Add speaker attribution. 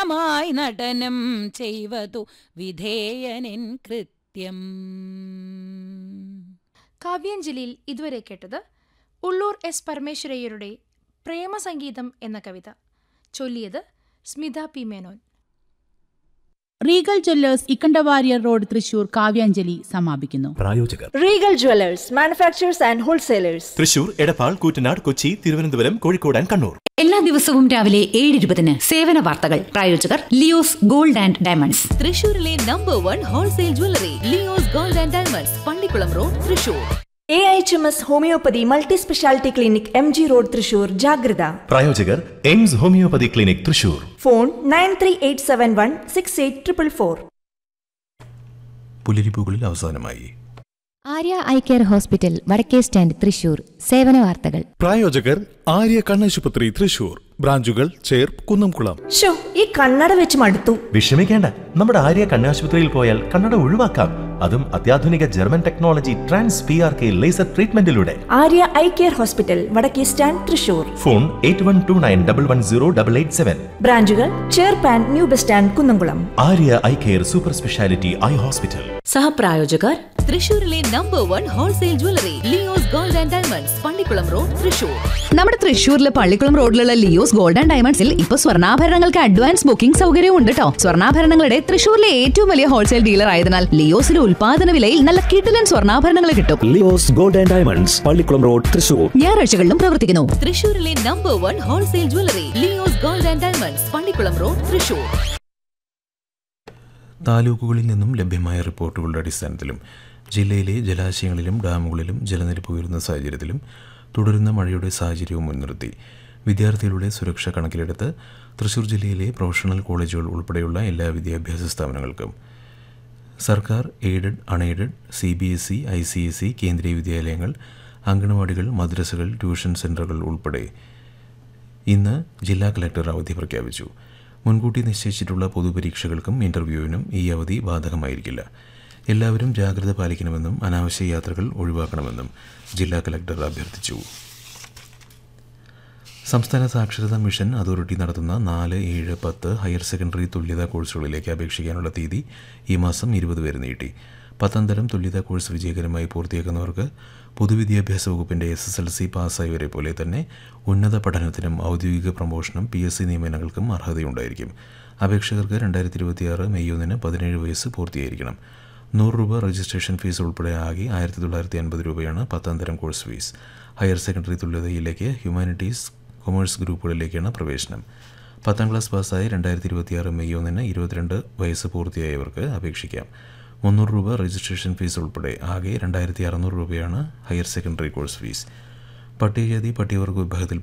Speaker 1: വിനയമായി നടനം ചെയ്വതു വിധേയനിൻ കൃത്യം
Speaker 2: കാവ്യാഞ്ജലിയിൽ ഇതുവരെ കേട്ടത് ഉള്ളൂർ എസ് പരമേശ്വരയ്യരുടെ പ്രേമസംഗീതം എന്ന കവിത ചൊല്ലിയത് Smitha P Menon
Speaker 3: Regal jewellers Ikkandawarrier road Thrissur Kavyanjali സമാപിക്കുന്നു
Speaker 4: പ്രായോജകർ
Speaker 5: Regal jewellers manufacturers and wholesalers
Speaker 4: Thrissur Edappal Koottanad Kochi Thiruvananthapuram Kozhikode and Kannur
Speaker 6: എല്ലാ ദിവസവും രാവിലെ ഏഴ് ഇരുപതിന് സേവന വാർത്തകൾ പ്രായോജകർ ലിയോസ് ഗോൾഡ് ആൻഡ് ഡയമണ്ട്സ്
Speaker 7: തൃശൂരിലെ number one wholesale jewellery Leo's gold and diamonds Pallikulam road Thrissur
Speaker 5: A H M S homoeopathy multi speciality clinic M G road Thrissur ജാഗ്രത
Speaker 4: പ്രായോജകർ AIMS homeopathy clinic Thrissur
Speaker 5: phone nine three eight seven one six eight triple four
Speaker 4: പുലരിപ്പൂകളിൽ അവസാനമായി
Speaker 8: Arya eye care hospital വടക്കേ stand Thrissur സേവന വാർത്തകൾ
Speaker 9: പ്രായോജകർ ആര്യ കണ്ണാശുപത്രി തൃശൂർ ബ്രാഞ്ചുകൾ ചേർപ്പ് കുന്നംകുളം
Speaker 5: ഷോ ഈ കണ്ണട വെച്ച് മടുത്തു
Speaker 4: വിഷമിക്കേണ്ട നമ്മുടെ ആര്യ കണ്ണാശുപത്രിയിൽ പോയാൽ കണ്ണട ഒഴിവാക്കാം അതും അത്യാധുനിക German technology trans P R K laser ട്രീറ്റ്മെന്റിലൂടെ
Speaker 5: ആര്യ ഐ കെയർ ഹോസ്പിറ്റൽ വടക്കേ stand Thrissur
Speaker 4: phone eight one two nine double one zero double eight seven
Speaker 5: ബ്രാഞ്ചുകൾ ചേർപ്പാൻ new bus stand Kunnamkulam
Speaker 4: Arya eye care super speciality eye hospital
Speaker 7: സഹപ്രായോജകർ തൃശൂരിലെ number one wholesale jewellery Leo's gold and diamonds Pallikulam road Thrissur
Speaker 6: നമ്മുടെ തൃശൂരിലെ പള്ളിക്കുളം റോഡിലുള്ള Leo's gold and ഡയമണ്ട്സിൽ ഇപ്പൊ സ്വർണ്ണാഭരണങ്ങൾക്ക് അഡ്വാൻസ് ബുക്കിംഗ് സൗകര്യവും ഉണ്ട് കേട്ടോ സ്വർണ്ണാഭരണങ്ങളുടെ തൃശൂരിലെ ഏറ്റവും വലിയ ഹോൾസെയിൽ ഡീലർ ആയതിനാൽ ലിയോസിലെ ഉൽപാദന വിലയിൽ നല്ല കിടിലൻ സ്വർണ്ണാഭരണങ്ങൾ കിട്ടും
Speaker 10: Leo's gold and diamonds Pallikulam road Thrissur
Speaker 6: ഞായറാഴ്ചകളിലും പ്രവർത്തിക്കുന്നു
Speaker 7: തൃശൂരിലെ number one wholesale jewellery Leo's gold and diamonds Pallikulam road Thrissur
Speaker 11: താലൂക്കുകളിൽ നിന്നും ലഭ്യമായ റിപ്പോർട്ടുകളുടെ അടിസ്ഥാനത്തിലും ജില്ലയിലെ ജലാശയങ്ങളിലും ഡാമുകളിലും ജലനിരപ്പ് ഉയരുന്ന സാഹചര്യത്തിലും തുടരുന്ന മഴയുടെ സാഹചര്യവും മുൻനിർത്തി വിദ്യാർത്ഥികളുടെ സുരക്ഷ കണക്കിലെടുത്ത് തൃശൂർ ജില്ലയിലെ പ്രൊഫഷണൽ കോളേജുകൾ ഉൾപ്പെടെയുള്ള എല്ലാ വിദ്യാഭ്യാസ സ്ഥാപനങ്ങൾക്കും സർക്കാർ aided unaided C B S E I C S E Kendriya വിദ്യാലയങ്ങൾ അങ്കണവാടികൾ മദ്രസകൾ ട്യൂഷൻ സെൻ്ററുകൾ ഉൾപ്പെടെ ഇന്ന് ജില്ലാ കലക്ടർ അവധി പ്രഖ്യാപിച്ചു മുൻകൂട്ടി നിശ്ചയിച്ചിട്ടുള്ള പൊതുപരീക്ഷകൾക്കും ഇൻ്റർവ്യൂവിനും ഈ അവധി ബാധകമായിരിക്കില്ല എല്ലാവരും ജാഗ്രത പാലിക്കണമെന്നും അനാവശ്യ യാത്രകൾ ഒഴിവാക്കണമെന്നും ജില്ലാ കലക്ടർ അഭ്യർത്ഥിച്ചു സംസ്ഥാന സാക്ഷരതാ മിഷൻ അതോറിറ്റി നടത്തുന്ന നാല് ഏഴ് പത്ത് ഹയർ സെക്കൻഡറി തുല്യതാ കോഴ്സുകളിലേക്ക് അപേക്ഷിക്കാനുള്ള തീയതി ഈ മാസം ഇരുപത് വരെ നീട്ടി പത്താം തരം തുല്യതാ കോഴ്സ് വിജയകരമായി പൂർത്തിയാക്കുന്നവർക്ക് പൊതുവിദ്യാഭ്യാസ വകുപ്പിൻ്റെ എസ് എസ് എൽ സി പാസ്സായവരെ പോലെ തന്നെ ഉന്നത പഠനത്തിനും ഔദ്യോഗിക പ്രമോഷനും പി എസ് സി നിയമനങ്ങൾക്കും അർഹതയുണ്ടായിരിക്കും അപേക്ഷകർക്ക് രണ്ടായിരത്തി ഇരുപത്തിയാറ് മെയ് ഒന്നിന് പതിനേഴ് വയസ്സ് പൂർത്തിയായിരിക്കണം നൂറ് രൂപ രജിസ്ട്രേഷൻ ഫീസ് ഉൾപ്പെടെ ആകെ ആയിരത്തി തൊള്ളായിരത്തി അൻപത് രൂപയാണ് പത്താം തരം കോഴ്സ് ഫീസ് ഹയർ സെക്കൻഡറി തുല്യതയിലേക്ക് ഹ്യൂമാനിറ്റീസ് കൊമേഴ്സ് ഗ്രൂപ്പുകളിലേക്കാണ് പ്രവേശനം പത്താം ക്ലാസ് പാസ്സായി രണ്ടായിരത്തി ഇരുപത്തിയാറ് മെയ് ഒന്നിന് ഇരുപത്തിരണ്ട് വയസ്സ് പൂർത്തിയായവർക്ക് അപേക്ഷിക്കാം മുന്നൂറ് രൂപ രജിസ്ട്രേഷൻ ഫീസ് ഉൾപ്പെടെ ആകെ രണ്ടായിരത്തി അറുന്നൂറ് രൂപയാണ് ഹയർ സെക്കൻഡറി കോഴ്സ് ഫീസ് പട്ടികജാതി പട്ടികവർഗ വിഭാഗത്തിൽ